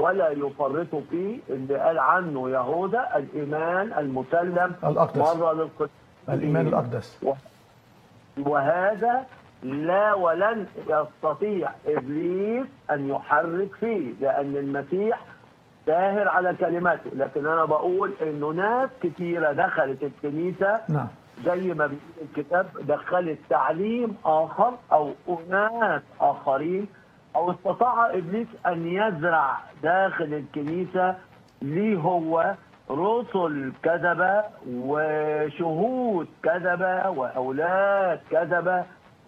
ولا يفرطوا فيه اللي قال عنه يهوذا الايمان المسلم الأقدس. مره للقدس الإيمان الأقدس وهذا لا ولن يستطيع ابليس ان يحرك فيه لان المسيح ساهر على كلماته لكن انا بقول انه ناس كثيره دخلت الكنيسه نعم زي ما بيقول الكتاب دخلت تعليم اخر او اناس اخرين او استطاع ابليس ان يزرع داخل الكنيسه ليه هو رسل كذبه وشهود كذبه واولاد كذبه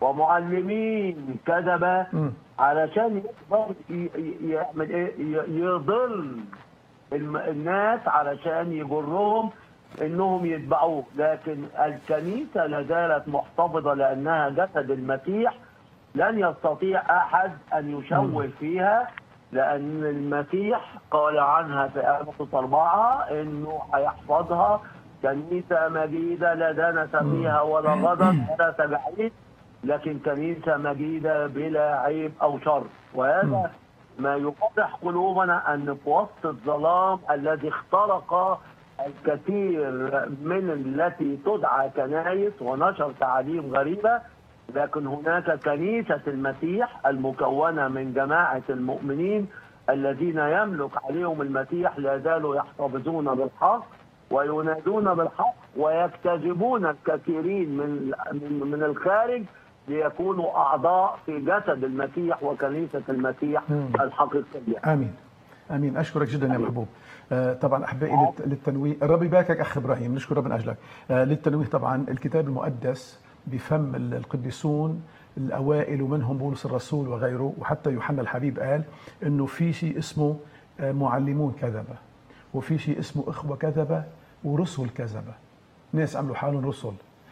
ومعلمين كذبه مم. علشان يقدر ي- ي- يعمل ايه ي- يضل الم- الناس علشان يجرهم انهم يتبعوه لكن الكنيسه لا زالت محتفظه لانها جسد المسيح لن يستطيع احد ان يشوه فيها لان المسيح قال عنها في آية أربعة انه هيحفظها كنيسه مجيده لا دنس فيها ولا غضب ولا تبعيد لكن كنيسه مجيده بلا عيب او شر وهذا ما يوضح قلوبنا ان في وسط الظلام الذي اخترق الكثير من التي تدعى كنايس ونشر تعاليم غريبه لكن هناك كنيسه المسيح المكونه من جماعه المؤمنين الذين يملك عليهم المسيح لا زالوا يحتفظون بالحق وينادون بالحق ويكتجبون الكثيرين من من من الخارج ليكونوا اعضاء في جسد المسيح وكنيسه المسيح مم. الحقيقيه. امين امين اشكرك جدا يا محبوب آه، طبعا احبائي للت- للتنويه الرب يباركك اخ ابراهيم نشكر رب من اجلك آه، للتنويه طبعا الكتاب المقدس بفم ال- القديسون الاوائل ومنهم بولس الرسول وغيره وحتى يوحنا الحبيب قال انه في شيء اسمه آه، معلمون كذبه وفي شيء اسمه اخوه كذبه ورسل كذبه ناس عملوا حالهم رسل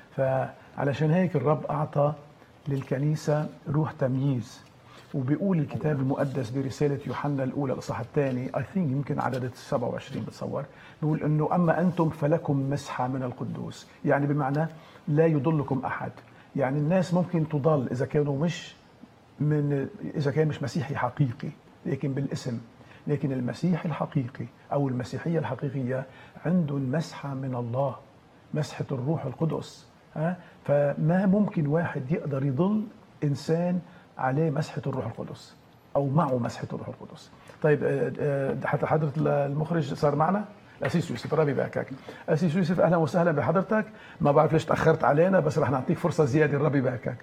فعلشان هيك الرب اعطى للكنيسه روح تمييز وبيقول الكتاب المقدس برسالة يوحنا الأولى الإصحاح الثاني I think يمكن عدد 27 بتصور بيقول إنه أما أنتم فلكم مسحة من القدوس يعني بمعنى لا يضلكم أحد يعني الناس ممكن تضل إذا كانوا مش من إذا كان مش مسيحي حقيقي لكن بالاسم لكن المسيح الحقيقي أو المسيحية الحقيقية عندهم مسحة من الله مسحة الروح القدس ها فما ممكن واحد يقدر يضل إنسان عليه مسحة الروح القدس أو معه مسحة الروح القدس طيب آه، آه، حتى حضرة المخرج صار معنا أسيس يوسف ربي يباركك أسيس يوسف أهلا وسهلا بحضرتك ما بعرف ليش تأخرت علينا بس رح نعطيك فرصة زيادة ربي يباركك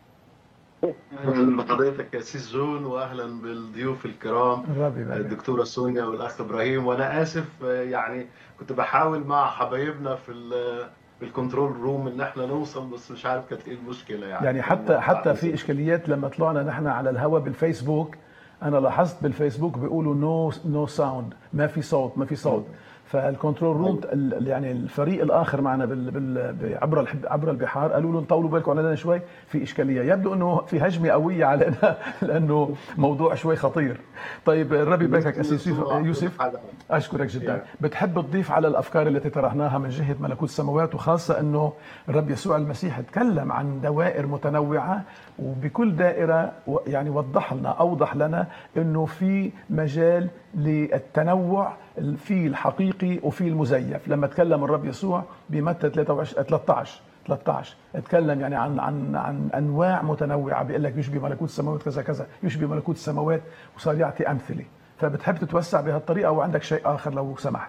اهلا بحضرتك يا سيس جون واهلا بالضيوف الكرام ربي يباركك الدكتوره سونيا والاخ ابراهيم وانا اسف آه، يعني كنت بحاول مع حبايبنا في ال- في الكنترول روم ان احنا نوصل بس مش عارف كانت ايه المشكله يعني يعني حتى حتى في اشكاليات لما طلعنا نحن على الهواء بالفيسبوك انا لاحظت بالفيسبوك بيقولوا نو نو ساوند ما في صوت ما في صوت فالكنترول روم ال- يعني الفريق الاخر معنا بال بال عبر الح- عبر البحار قالوا له طولوا بالكم علينا شوي في اشكاليه يبدو انه في هجمه قويه علينا لانه موضوع شوي خطير طيب ربي يباركك اسيس يوسف- يوسف اشكرك جدا Yeah. بتحب تضيف على الافكار التي طرحناها من جهه ملكوت السماوات وخاصه انه الرب يسوع المسيح تكلم عن دوائر متنوعه وبكل دائره و- يعني وضح لنا اوضح لنا انه في مجال للتنوع في الحقيقي وفي المزيف لما تكلم الرب يسوع بمتى 23 13 13 اتكلم يعني عن عن عن انواع متنوعه بيقول لك يشبه ملكوت السماوات كذا كذا يشبه ملكوت السماوات وصار يعطي امثله فبتحب تتوسع بهالطريقه او عندك شيء اخر لو سمحت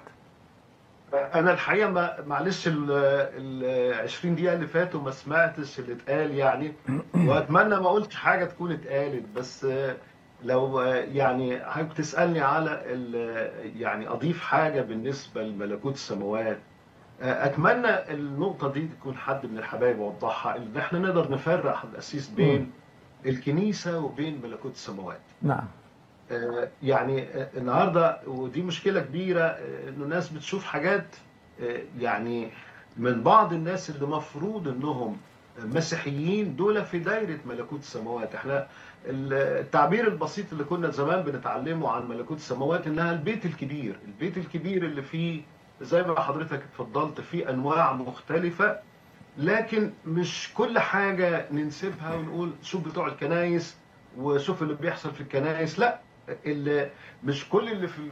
انا الحقيقه ما معلش ال ال 20 دقيقه اللي فاتوا ما سمعتش اللي اتقال يعني واتمنى ما قلتش حاجه تكون اتقالت بس آه، لو آه، يعني حضرتك تسالني على ال- يعني اضيف حاجه بالنسبه لملكوت السماوات آه، اتمنى النقطه دي تكون حد من الحبايب وضحها ان احنا نقدر نفرق الاسيس بين الكنيسه وبين ملكوت السماوات نعم آه، يعني آه، النهارده ودي مشكله كبيره آه، انه الناس بتشوف حاجات آه، يعني من بعض الناس اللي مفروض انهم مسيحيين دول في دايره ملكوت السماوات احنا التعبير البسيط اللي كنا زمان بنتعلمه عن ملكوت السماوات انها البيت الكبير البيت الكبير اللي فيه زي ما حضرتك اتفضلت فيه انواع مختلفه لكن مش كل حاجه ننسبها ونقول شوف بتوع الكنايس وشوف اللي بيحصل في الكنايس لا اللي مش كل اللي في